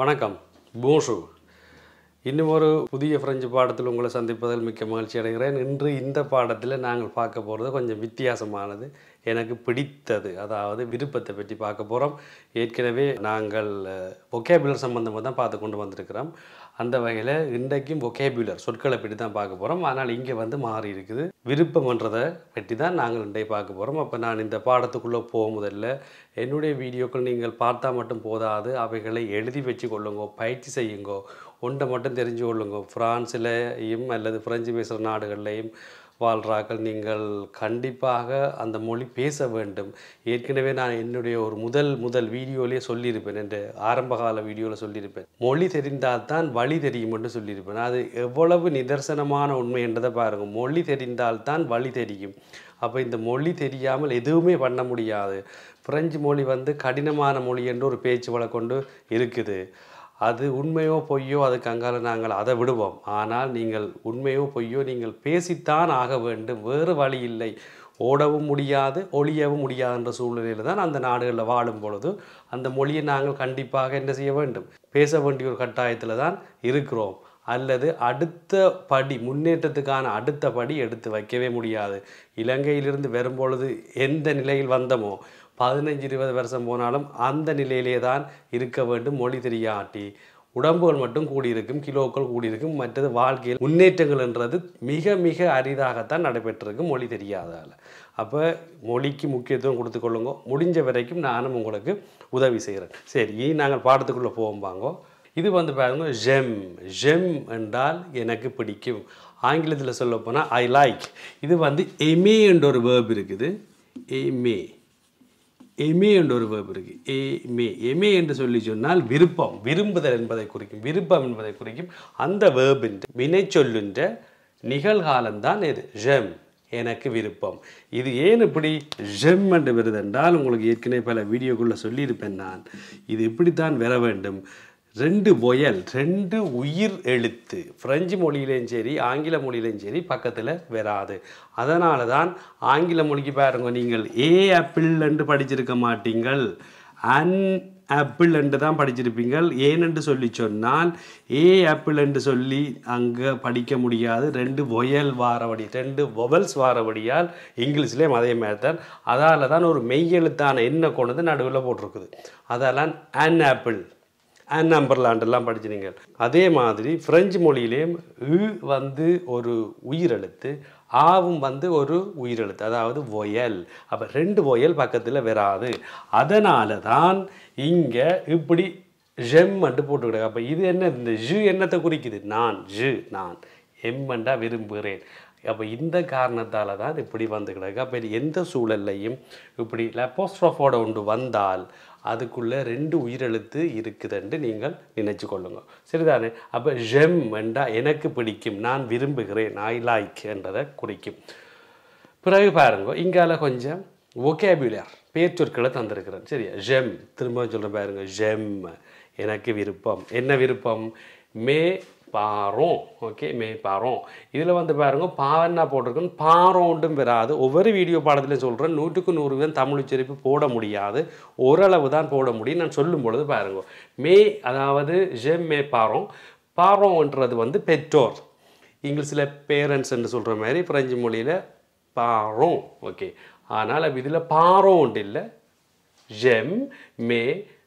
வணக்கம் போஷு இன்னும் ஒரு புதிய பிரெஞ்சு பாடத்தில் உங்களை சந்திப்பதில் மிக்க மகிழ்ச்சி அடைகிறேன் இன்று இந்த பாடத்தில் நாங்கள் பார்க்க போகிறது கொஞ்சம் வித்தியாசமானது எனக்கு பிடித்தது அதாவது விருப்பத்தை பற்றி பார்க்க போகிறோம் ஏற்கனவே நாங்கள் ஒகேபுலர் சம்பந்தமாக தான் பார்த்து கொண்டு வந்திருக்கிறோம் அந்த வகையில் இன்றைக்கும் ஒகேபுலர் சொற்களை பற்றி தான் பார்க்க போகிறோம் ஆனால் இங்கே வந்து மாறி இருக்குது விருப்பம்ன்றதை பற்றி தான் நாங்கள் இன்றைய பார்க்க போகிறோம் அப்போ நான் இந்த பாடத்துக்குள்ளே போக முதல்ல என்னுடைய வீடியோக்கள் நீங்கள் பார்த்தா மட்டும் போதாது அவைகளை எழுதி வச்சு கொள்ளுங்கோ பயிற்சி செய்யுங்கோ ஒன்றை மட்டும் தெரிஞ்சு கொள்ளுங்க ஃப்ரான்ஸ்லேயும் அல்லது பிரெஞ்சு பேசுகிற நாடுகள்லையும் வாழ்றாக்கள் நீங்கள் கண்டிப்பாக அந்த மொழி பேச வேண்டும் ஏற்கனவே நான் என்னுடைய ஒரு முதல் முதல் வீடியோலேயே சொல்லியிருப்பேன் என்ற ஆரம்பகால வீடியோவில் சொல்லியிருப்பேன் மொழி தெரிந்தால்தான் வழி தெரியும் என்று சொல்லியிருப்பேன் அது எவ்வளவு நிதர்சனமான உண்மை என்றதை பாருங்கள் மொழி தெரிந்தால்தான் வழி தெரியும் அப்போ இந்த மொழி தெரியாமல் எதுவுமே பண்ண முடியாது பிரெஞ்சு மொழி வந்து கடினமான மொழி என்று ஒரு பேச்சு வழக்கொண்டு இருக்குது அது உண்மையோ பொய்யோ அதுக்கு அங்கால நாங்கள் அதை விடுவோம் ஆனால் நீங்கள் உண்மையோ பொய்யோ நீங்கள் பேசித்தான் ஆக வேண்டும் வேறு வழி இல்லை ஓடவும் முடியாது ஒழியவும் முடியாதுன்ற சூழ்நிலையில் தான் அந்த நாடுகளில் வாழும் பொழுது அந்த மொழியை நாங்கள் கண்டிப்பாக என்ன செய்ய வேண்டும் பேச வேண்டிய ஒரு கட்டாயத்தில் தான் இருக்கிறோம் அல்லது அடுத்த படி முன்னேற்றத்துக்கான அடுத்த படி எடுத்து வைக்கவே முடியாது இலங்கையிலிருந்து வரும்பொழுது எந்த நிலையில் வந்தோமோ பதினஞ்சு இருபது வருஷம் போனாலும் அந்த நிலையிலே தான் இருக்க வேண்டும் மொழி தெரியாட்டி உடம்புகள் மட்டும் கூடியிருக்கும் கிலோக்கள் கூடியிருக்கும் மற்றது வாழ்க்கையில் முன்னேற்றங்கள்ன்றது மிக மிக அரிதாகத்தான் நடைபெற்றிருக்கும் மொழி தெரியாதால் அப்போ மொழிக்கு முக்கியத்துவம் கொடுத்துக்கொள்ளுங்க முடிஞ்ச வரைக்கும் நானும் உங்களுக்கு உதவி செய்கிறேன் சரி இனி நாங்கள் பாடத்துக்குள்ளே போகும்பாங்கோ இது வந்து பாருங்க ஜெம் ஜெம் என்றால் எனக்கு பிடிக்கும் ஆங்கிலத்தில் சொல்ல போனால் ஐ லைக் இது வந்து எமே என்ற ஒரு வேர்ப் இருக்குது எமே எமே என்ற ஒரு வேர்ப் இருக்கு ஏமே எமே என்று சொல்லி சொன்னால் விருப்பம் விரும்புதல் என்பதை குறிக்கும் விருப்பம் என்பதை குறிக்கும் அந்த வேர்பின் வினை சொல்லுன்ற நிகழ்காலம்தான் இது ஜெம் எனக்கு விருப்பம் இது ஏன் இப்படி ஜெம் என்று வருது என்றால் உங்களுக்கு ஏற்கனவே பல வீடியோக்குள்ளே சொல்லியிருப்பேன் நான் இது இப்படித்தான் வர வேண்டும் ரெண்டு பொயல் ரெண்டு உயிர் எழுத்து ஃப்ரெஞ்சு மொழியிலையும் சரி ஆங்கில மொழியிலையும் சரி பக்கத்தில் வராது அதனால தான் ஆங்கில மொழிக்கு பாருங்க நீங்கள் ஏ ஆப்பிள் என்று படிச்சிருக்க மாட்டீங்கள் அன் ஆப்பிள் என்று தான் படிச்சிருப்பீங்கள் ஏனென்று சொல்லி சொன்னால் ஏ ஆப்பிள் என்று சொல்லி அங்கே படிக்க முடியாது ரெண்டு ஒயல் வாரபடி ரெண்டு ஒவல்ஸ் வாரபடியால் இங்கிலீஷ்லேயும் அதே மாதிரி தான் அதால் தான் ஒரு மெய்யெழுத்தான எண்ணெய் கொண்டு வந்து நடுவில் போட்டிருக்குது அதெல்லாம் அன் ஆப்பிள் அண்ட் நம்பர்லாண்டெல்லாம் படிச்சிருங்க அதே மாதிரி ஃப்ரெஞ்சு மொழியிலேயும் உ வந்து ஒரு உயிரெழுத்து ஆவும் வந்து ஒரு உயிரெழுத்து அதாவது ஒயல் அப்போ ரெண்டு ஒயல் பக்கத்தில் வராது அதனால தான் இங்கே இப்படி ஜெம் மட்டும் போட்டுக்கிட்டு அப்போ இது என்ன இந்த ஜு என்னத்தை குறிக்குது நான் ஜு நான் எம்மண்டா விரும்புகிறேன் அப்போ இந்த காரணத்தால் தான் இப்படி வந்து கிடக்கு அப்போ எந்த சூழல்லையும் இப்படி லெப்போஸ்ட்ரோஃபோட ஒன்று வந்தால் அதுக்குள்ளே ரெண்டு உயிரெழுத்து இருக்குதுன்னு நீங்கள் நினைச்சு கொள்ளுங்க சரிதானே அப்போ ஜெம் என்றா எனக்கு பிடிக்கும் நான் விரும்புகிறேன் ஐ லைக் என்றதை குறிக்கும் பிறகு பாருங்க இங்கால கொஞ்சம் ஒகேபுலர் பேச்சொற்களை தந்திருக்கிறேன் சரியா ஜெம் திரும்ப சொல்கிறேன் பாருங்க ஜெம் எனக்கு விருப்பம் என்ன விருப்பம் மே பாரோம் ஓகே மே பாரோம் இதில் வந்து பாருங்க பாவன்னா போட்டிருக்கோம் பாரோண்டும் வராது ஒவ்வொரு வீடியோ பாடத்துலையும் சொல்கிறேன் நூற்றுக்கு நூறு வீதம் தமிழ் உச்சரிப்பு போட முடியாது ஓரளவு தான் போட முடியும் நான் சொல்லும் பொழுது பாருங்க மே அதாவது ஜெம் மே பாரோம் பாரோன்றது வந்து பெற்றோர் இங்கிலீஷில் பேரண்ட்ஸ் என்று சொல்கிற மாதிரி பிரெஞ்சு மொழியில் பாரோம் ஓகே ஆனால் இதில் பாரோண்ட் இல்லை ஜெம் மே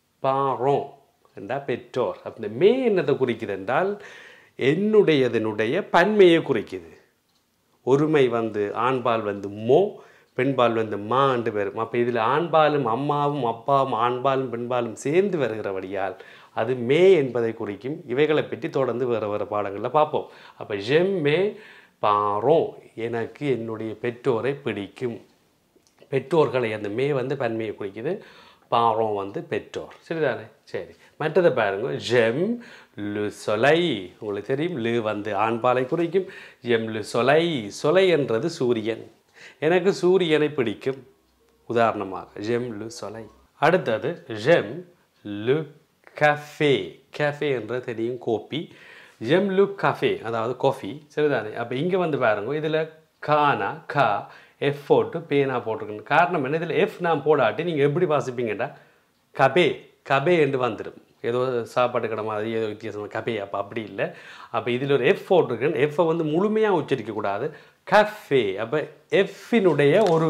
பாரோம் என்றால் பெற்றோர் அந்த மே என்னத்தை குறிக்குது என்றால் என்னுடையதனுடைய பன்மையை குறிக்குது ஒருமை வந்து ஆண்பால் வந்து மோ பெண்பால் வந்து மா என்று வரும் அப்போ இதில் ஆண்பாலும் அம்மாவும் அப்பாவும் ஆண்பாலும் பெண்பாலும் சேர்ந்து வருகிறபடியால் அது மே என்பதை குறிக்கும் இவைகளை பற்றி தொடர்ந்து வேறு வேறு பாடங்களில் பார்ப்போம் அப்போ ஜெம் மே பாரோம் எனக்கு என்னுடைய பெற்றோரை பிடிக்கும் பெற்றோர்களை அந்த மே வந்து பன்மையை குறிக்குது பாரோம் வந்து பெற்றோர் சரிதானே சரி மற்றதை பாருங்க ஜெம் லு சொலை உங்களுக்கு தெரியும் லு வந்து ஆண்பாலை குறிக்கும் ஜெம் லு சொலை சொலை என்றது சூரியன் எனக்கு சூரியனை பிடிக்கும் உதாரணமாக ஜெம் லு சொலை அடுத்தது ஜெம் லு கஃபே கஃபே என்றது தெரியும் கோப்பி ஜெம் லு கஃபே அதாவது காஃபி சரிதானே அப்போ இங்கே வந்து பாருங்க இதில் கானா கா எஃப் போட்டு பேனா போட்டிருக்கணும் காரணம் என்ன இதில் எஃப் நான் போடாட்டி நீங்கள் எப்படி வாசிப்பீங்கடா கபே கபே என்று வந்துடும் ஏதோ சாப்பாட்டு கடை மாதிரி ஏதோ வித்தியாசமாக கபே அப்போ அப்படி இல்லை அப்போ இதில் ஒரு எஃப் போட்டிருக்குன்னு எஃப்பை வந்து முழுமையாக உச்சரிக்கக்கூடாது கஃபே அப்போ எஃப்பினுடைய ஒரு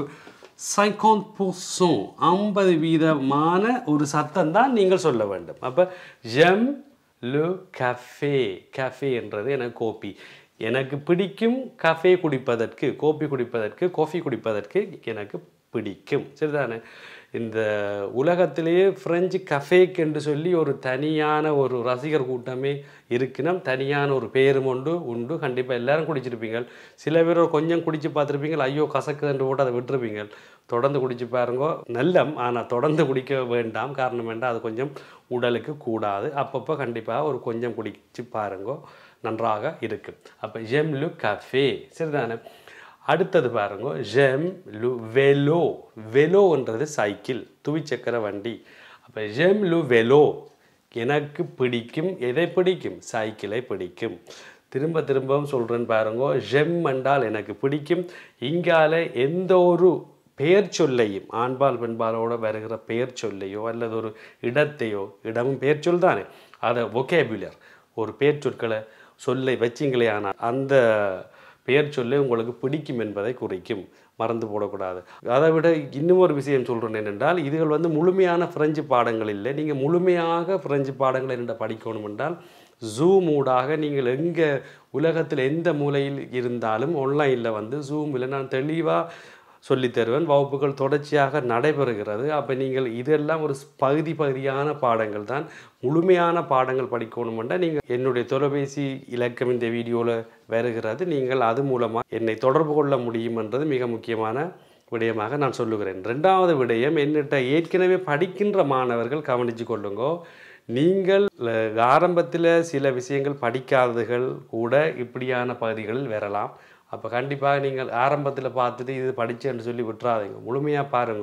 சைகான் போசோம் ஐம்பது வீதமான ஒரு சத்தம் தான் நீங்கள் சொல்ல வேண்டும் அப்போ ஜெம் லு கஃபே கஃபே என்றது எனக்கு கோப்பி எனக்கு பிடிக்கும் கஃபே குடிப்பதற்கு கோப்பி குடிப்பதற்கு காஃபி குடிப்பதற்கு எனக்கு பிடிக்கும் சரிதானே இந்த உலகத்திலேயே ஃப்ரெஞ்சு கஃபேக்கு என்று சொல்லி ஒரு தனியான ஒரு ரசிகர் கூட்டமே இருக்குன்னா தனியான ஒரு பேரும் உண்டு உண்டு கண்டிப்பாக எல்லாரும் குடிச்சிருப்பீங்க சில பேர் ஒரு கொஞ்சம் குடிச்சு பார்த்துருப்பீங்க ஐயோ கசக்குதுன்னு போட்டு அதை விட்டுருப்பீங்க தொடர்ந்து குடிச்சு பாருங்க நல்லம் ஆனால் தொடர்ந்து குடிக்க வேண்டாம் காரணம் வேண்டாம் அது கொஞ்சம் உடலுக்கு கூடாது அப்பப்போ கண்டிப்பாக ஒரு கொஞ்சம் குடிச்சு பாருங்க நன்றாக இருக்கும் அப்போ ஜெம் லு கஃபே சரிதானே அடுத்தது பாருங்க ஜெம் லு வெலோ வெலோன்றது சைக்கிள் துவிச்சக்கர வண்டி அப்போ ஜெம் லு வெலோ எனக்கு பிடிக்கும் எதை பிடிக்கும் சைக்கிளை பிடிக்கும் திரும்ப திரும்பவும் சொல்கிறேன்னு பாருங்க ஜெம் என்றால் எனக்கு பிடிக்கும் இங்கால எந்த ஒரு பெயர் சொல்லையும் ஆண்பால் பெண்பாலோட வருகிற பெயர் சொல்லையோ அல்லது ஒரு இடத்தையோ இடமும் பெயர் சொல் தானே அதை ஒகேபுலர் ஒரு பெயர் சொற்களை சொல்லை வச்சிங்களே ஆனால் அந்த பெயர் சொல்லை உங்களுக்கு பிடிக்கும் என்பதை குறிக்கும் மறந்து போடக்கூடாது அதை விட இன்னும் ஒரு விஷயம் சொல்கிறேன் என்னென்றால் இதுகள் வந்து முழுமையான பிரெஞ்சு பாடங்கள் இல்லை நீங்கள் முழுமையாக பிரெஞ்சு பாடங்கள் என்ன படிக்கணும் என்றால் ஜூம் ஊடாக நீங்கள் எங்கே உலகத்தில் எந்த மூலையில் இருந்தாலும் ஆன்லைனில் வந்து ஜூமில் நான் தெளிவாக சொல்லித் தருவேன் வகுப்புகள் தொடர்ச்சியாக நடைபெறுகிறது அப்போ நீங்கள் இதெல்லாம் ஒரு பகுதி பகுதியான பாடங்கள் தான் முழுமையான பாடங்கள் படிக்கணுமெண்டா நீங்கள் என்னுடைய தொலைபேசி இலக்கம் இந்த வீடியோவில் வருகிறது நீங்கள் அது மூலமாக என்னை தொடர்பு கொள்ள முடியுமென்றது மிக முக்கியமான விடயமாக நான் சொல்லுகிறேன் ரெண்டாவது விடயம் என்னிட்ட ஏற்கனவே படிக்கின்ற மாணவர்கள் கவனித்து கொள்ளுங்கோ நீங்கள் ஆரம்பத்தில் சில விஷயங்கள் படிக்காததுகள் கூட இப்படியான பகுதிகளில் வரலாம் அப்போ கண்டிப்பாக நீங்கள் ஆரம்பத்தில் பார்த்துட்டு இது படித்தேன்னு சொல்லி விட்டுறாதீங்க முழுமையாக பாருங்க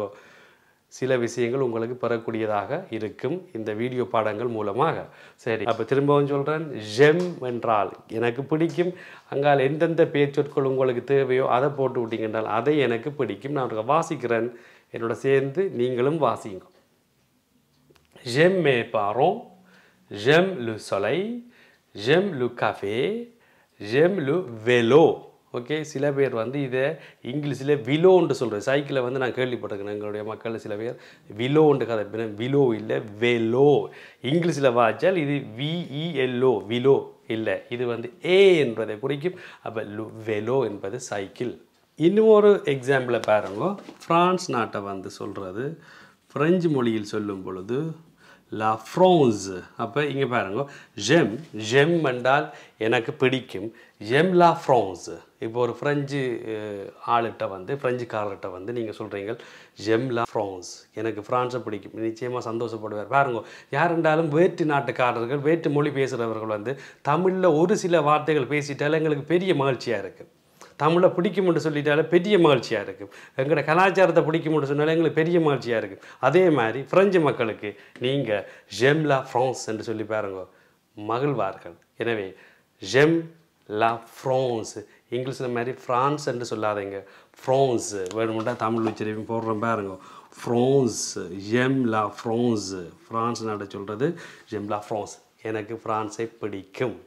சில விஷயங்கள் உங்களுக்கு பெறக்கூடியதாக இருக்கும் இந்த வீடியோ பாடங்கள் மூலமாக சரி அப்போ திரும்பவும் சொல்கிறேன் ஜெம் என்றால் எனக்கு பிடிக்கும் அங்கால் எந்தெந்த பேச்சொற்கள் உங்களுக்கு தேவையோ அதை போட்டு விட்டீங்கன்றால் அதை எனக்கு பிடிக்கும் நான் வாசிக்கிறேன் என்னோட சேர்ந்து நீங்களும் வாசிங்க J'aime mes parents, j'aime le soleil, j'aime le café, j'aime le vélo. Okay சில பேர் வந்து இதை இங்கிலீஷில் விலோன்ட்டு சொல்கிறேன் சைக்கிளை வந்து நான் கேள்விப்பட்டிருக்கேன் எங்களுடைய மக்கள் சில பேர் விலோன்ட்டு கதை விலோ இல்லை வெலோ இங்கிலீஷில் வாய்ச்சால் இது விஇஎல்ஓ விலோ இல்லை இது வந்து ஏ என்பதை குறிக்கும் அப்போ லு வெலோ என்பது சைக்கிள் இன்னும் ஒரு எக்ஸாம்பிளை பாருங்க ஃப்ரான்ஸ் நாட்டை வந்து சொல்கிறது ஃப்ரெஞ்சு மொழியில் சொல்லும் பொழுது லா ஃப்ரான்ஸ் அப்போ இங்கே பாருங்க ஜெம் ஜெம் என்றால் எனக்கு பிடிக்கும் ஜெம் லா ஃப்ரான்ஸ் இப்போ ஒரு ஃப்ரெஞ்சு அஹ், ஆளுகிட்ட வந்து ஃப்ரெஞ்சுக்காரர்கிட்ட வந்து நீங்கள் சொல்கிறீங்க ஜெம் லா ஃப்ரான்ஸ் எனக்கு ஃப்ரான்ஸை பிடிக்கும் நிச்சயமாக சந்தோஷப்படுவார் பாருங்க யார் என்றாலும் வேற்று நாட்டுக்காரர்கள் வேற்று மொழி பேசுகிறவர்கள் வந்து தமிழில் ஒரு சில வார்த்தைகள் பேசிட்டாலும் எங்களுக்கு பெரிய மகிழ்ச்சியாக இருக்குது தமிழை பிடிக்கும்னு சொல்லிட்டாலே பெரிய மகிழ்ச்சியாக இருக்கும் எங்களோட கலாச்சாரத்தை பிடிக்கும்னு சொன்னாலே எங்களுக்கு பெரிய மகிழ்ச்சியாக இருக்கும் அதே மாதிரி பிரெஞ்சு மக்களுக்கு நீங்கள் ஜெம்லா ஃப்ரான்ஸ் என்று சொல்லி பாருங்க மகிழ்வார்கள் எனவே ஜெம் லா ஃப்ரான்ஸ் இங்கிலீஷில் மாதிரி ஃப்ரான்ஸ் என்று சொல்லாதீங்க ஃப்ரான்ஸ் வேணுமெண்டா தமிழ் உச்சரிப்பு போடுறோம் பாருங்க ஃப்ரான்ஸ் ஜெம் லா ஃப்ரான்ஸ் ஃப்ரான்ஸ் நாட்டை சொல்கிறது ஜெம் லா ஃப்ரான்ஸ் எனக்கு ஃப்ரான்ஸை பிடிக்கும்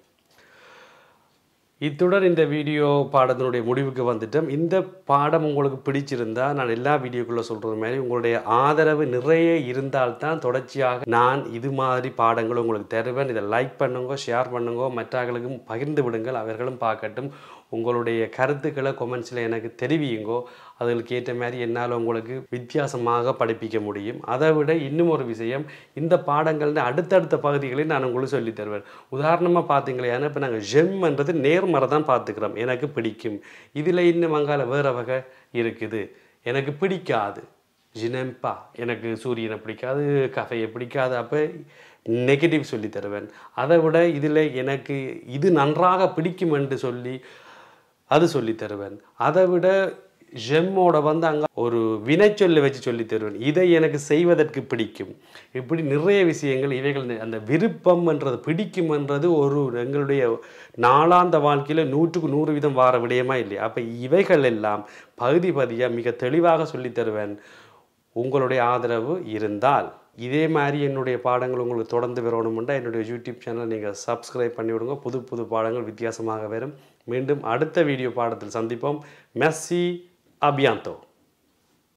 இத்துடன் இந்த வீடியோ பாடத்தினுடைய முடிவுக்கு வந்துட்டோம் இந்த பாடம் உங்களுக்கு பிடிச்சிருந்தா நான் எல்லா வீடியோக்குள்ளே சொல்கிறது மாதிரி உங்களுடைய ஆதரவு நிறைய இருந்தால்தான் தொடர்ச்சியாக நான் இது மாதிரி பாடங்கள் உங்களுக்கு தருவேன் இதை லைக் பண்ணுங்க ஷேர் பண்ணுங்க மற்றவர்களுக்கும் பகிர்ந்து விடுங்கள் அவர்களும் பார்க்கட்டும் உங்களுடைய கருத்துக்களை கொமெண்ட்ஸில் எனக்கு தெரிவியுங்கோ அதுகளுக்கு ஏற்ற மாதிரி என்னால் உங்களுக்கு வித்தியாசமாக படிப்பிக்க முடியும் அதை விட இன்னும் ஒரு விஷயம் இந்த பாடங்கள்னு அடுத்தடுத்த பகுதிகளில் நான் உங்களுக்கு சொல்லித் தருவேன் உதாரணமாக பார்த்தீங்களே இப்போ நாங்கள் ஜெம்ன்றது நேர்மறை தான் பார்த்துக்கிறோம் எனக்கு பிடிக்கும் இதில் இன்னும் அங்கால வேறு வகை இருக்குது எனக்கு பிடிக்காது ஜினம்பா எனக்கு சூரியனை பிடிக்காது கஃபையை பிடிக்காது அப்போ நெகட்டிவ் சொல்லி தருவேன் அதை விட இதில் எனக்கு இது நன்றாக பிடிக்கும் என்று சொல்லி அது சொல்லி தருவேன் அதை விட ஜெம்மோட வந்து அங்கே ஒரு வினைச்சொல்லை வச்சு சொல்லி தருவேன் இதை எனக்கு செய்வதற்கு பிடிக்கும் இப்படி நிறைய விஷயங்கள் இவைகள் அந்த விருப்பம்ன்றது பிடிக்கும்ன்றது ஒரு எங்களுடைய நாளாந்த வாழ்க்கையில் நூற்றுக்கு நூறு வீதம் வார விடயமா இல்லையா அப்போ இவைகள் எல்லாம் பகுதி பகுதியாக மிக தெளிவாக சொல்லித் தருவேன் உங்களுடைய ஆதரவு இருந்தால் இதே மாதிரி என்னுடைய பாடங்கள் உங்களுக்கு தொடர்ந்து வரணுமெண்டா என்னுடைய யூடியூப் சேனலை நீங்கள் சப்ஸ்கிரைப் பண்ணி விடுங்க புது புது பாடங்கள் வித்தியாசமாக வரும் மீண்டும் அடுத்த வீடியோ பாடத்தில் சந்திப்போம் மெஸ்ஸி அபியாந்தோ